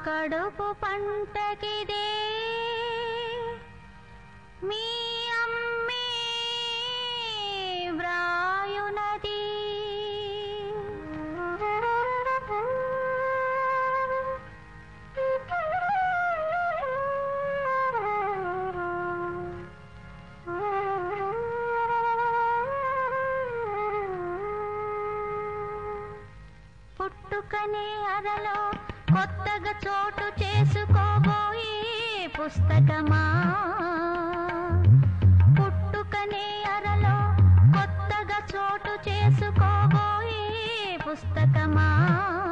కడుపు పంటకిదే మీ అమ్మే వ్రాయునది పుట్టుకనే అరలో కొత్తగా చోటు చేసుకోబోయి పుస్తకమా పుట్టుకనే అరలో కొత్తగా చోటు చేసుకోబోయి పుస్తకమా